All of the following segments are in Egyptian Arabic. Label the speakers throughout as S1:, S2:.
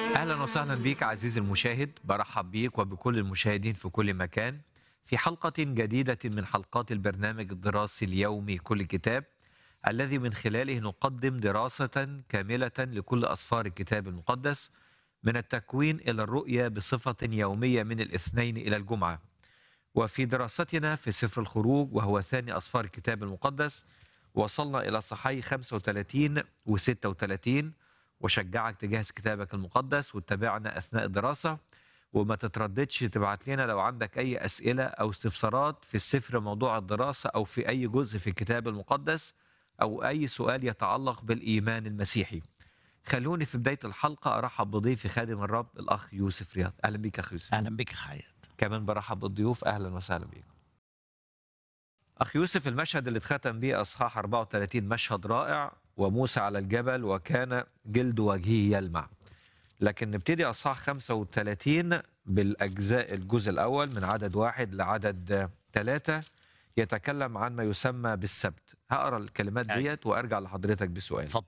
S1: اهلا وسهلا بيك عزيزي المشاهد برحب بيك وبكل المشاهدين في كل مكان في حلقه جديده من حلقات البرنامج الدراسي اليومي كل كتاب الذي من خلاله نقدم دراسه كامله لكل اسفار الكتاب المقدس من التكوين الى الرؤيه بصفه يوميه من الاثنين الى الجمعه وفي دراستنا في سفر الخروج وهو ثاني اسفار الكتاب المقدس وصلنا الى صحيح 35 و36 وشجعك تجهز كتابك المقدس وتتابعنا اثناء الدراسه وما تترددش تبعت لنا لو عندك اي اسئله او استفسارات في السفر موضوع الدراسه او في اي جزء في الكتاب المقدس او اي سؤال يتعلق بالايمان المسيحي. خلوني في بدايه الحلقه ارحب بضيفي خادم الرب الاخ يوسف رياض اهلا بيك يا اخ يوسف
S2: اهلا بك خالد
S1: كمان برحب بالضيوف اهلا وسهلا بيكم اخ يوسف المشهد اللي اتختم بيه اصحاح 34 مشهد رائع وموسى على الجبل وكان جلد وجهه يلمع لكن نبتدي اصحاح 35 بالاجزاء الجزء الاول من عدد واحد لعدد ثلاثة يتكلم عن ما يسمى بالسبت هقرا الكلمات
S2: أيوة.
S1: ديت وارجع لحضرتك بسؤال
S2: اتفضل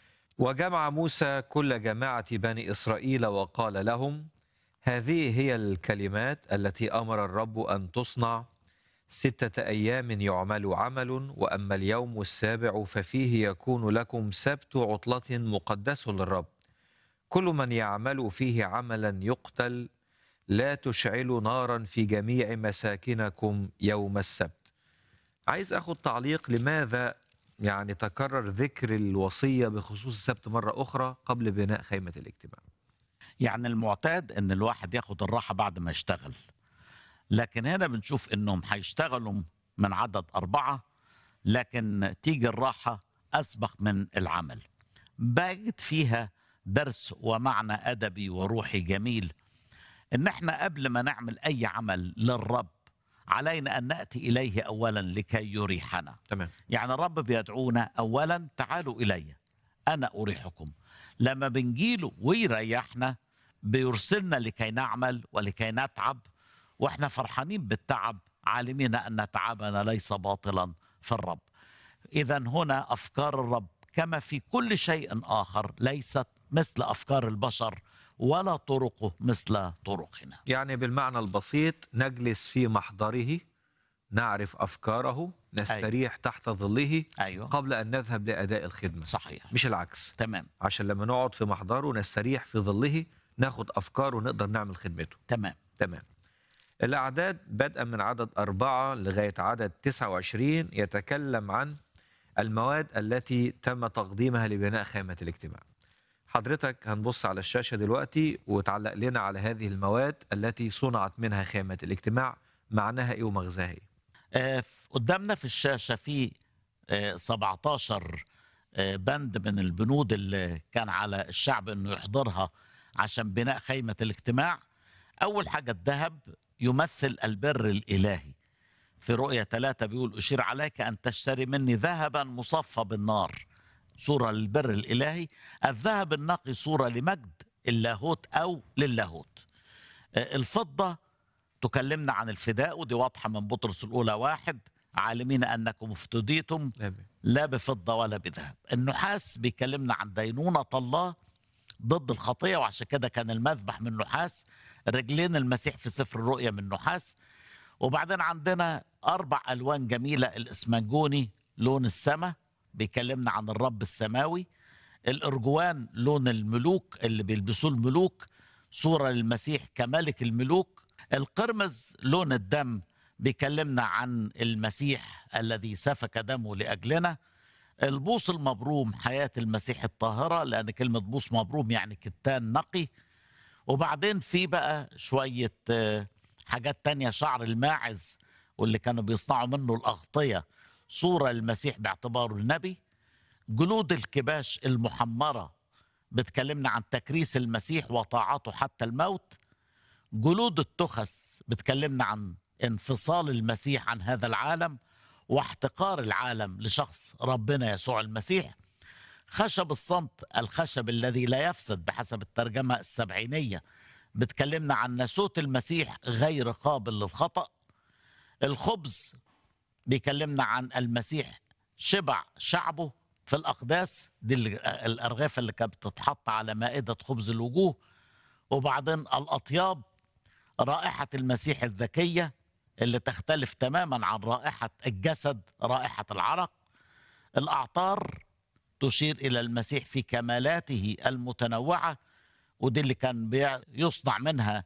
S1: وجمع موسى كل جماعة بني إسرائيل وقال لهم هذه هي الكلمات التي أمر الرب أن تصنع ستة أيام يعمل عمل وأما اليوم السابع ففيه يكون لكم سبت عطلة مقدس للرب كل من يعمل فيه عملا يقتل لا تشعلوا نارا في جميع مساكنكم يوم السبت عايز أخذ تعليق لماذا يعني تكرر ذكر الوصية بخصوص السبت مرة أخرى قبل بناء خيمة الاجتماع
S2: يعني المعتاد ان الواحد ياخد الراحه بعد ما يشتغل لكن هنا بنشوف انهم هيشتغلوا من عدد اربعه لكن تيجي الراحه اسبق من العمل بجد فيها درس ومعنى ادبي وروحي جميل ان احنا قبل ما نعمل اي عمل للرب علينا ان ناتي اليه اولا لكي يريحنا
S1: تمام
S2: يعني الرب بيدعونا اولا تعالوا الي انا اريحكم لما بنجيله ويريحنا بيرسلنا لكي نعمل ولكي نتعب واحنا فرحانين بالتعب عالمين ان تعبنا ليس باطلا في الرب اذا هنا افكار الرب كما في كل شيء اخر ليست مثل افكار البشر ولا طرقه مثل طرقنا
S1: يعني بالمعنى البسيط نجلس في محضره نعرف أفكاره نستريح تحت ظله
S2: ايوه
S1: قبل أن نذهب لأداء الخدمة
S2: صحيح
S1: مش العكس
S2: تمام
S1: عشان لما نقعد في محضره نستريح في ظله ناخد أفكاره ونقدر نعمل خدمته
S2: تمام
S1: تمام الأعداد بدءا من عدد أربعة لغاية عدد 29 يتكلم عن المواد التي تم تقديمها لبناء خيمة الاجتماع حضرتك هنبص على الشاشة دلوقتي وتعلق لنا على هذه المواد التي صنعت منها خيمة الاجتماع معناها إيه ومغزاها إيه
S2: آه، ف- قدامنا في الشاشة في آه، 17 آه، بند من البنود اللي كان على الشعب انه يحضرها عشان بناء خيمة الاجتماع أول حاجة الذهب يمثل البر الإلهي في رؤية ثلاثة بيقول أشير عليك أن تشتري مني ذهبا مصفى بالنار صورة للبر الإلهي الذهب النقي صورة لمجد اللاهوت أو للاهوت آه، الفضة تكلمنا عن الفداء ودي واضحة من بطرس الأولى واحد عالمين أنكم افتديتم
S1: آمين.
S2: لا بفضة ولا بذهب النحاس بيكلمنا عن دينونة الله ضد الخطية وعشان كده كان المذبح من نحاس رجلين المسيح في سفر الرؤيا من نحاس وبعدين عندنا أربع ألوان جميلة الإسمنجوني لون السماء بيكلمنا عن الرب السماوي الأرجوان لون الملوك اللي بيلبسوه الملوك صورة للمسيح كملك الملوك القرمز لون الدم بيكلمنا عن المسيح الذي سفك دمه لأجلنا البوص المبروم حياة المسيح الطاهرة لأن كلمة بوص مبروم يعني كتان نقي وبعدين في بقى شوية آه، حاجات تانية شعر الماعز واللي كانوا بيصنعوا منه الأغطية صورة المسيح باعتباره النبي جلود الكباش المحمرة بتكلمنا عن تكريس المسيح وطاعته حتى الموت جلود التخس بتكلمنا عن انفصال المسيح عن هذا العالم واحتقار العالم لشخص ربنا يسوع المسيح خشب الصمت الخشب الذي لا يفسد بحسب الترجمة السبعينية بتكلمنا عن ناسوت المسيح غير قابل للخطأ الخبز بيكلمنا عن المسيح شبع شعبه في الأقداس دي اللي- الأرغاف اللي كانت بتتحط على مائدة خبز الوجوه وبعدين الأطياب رائحة المسيح الذكية اللي تختلف تماما عن رائحة الجسد رائحة العرق الأعطار تشير إلى المسيح في كمالاته المتنوعة ودي اللي كان بي- يصنع منها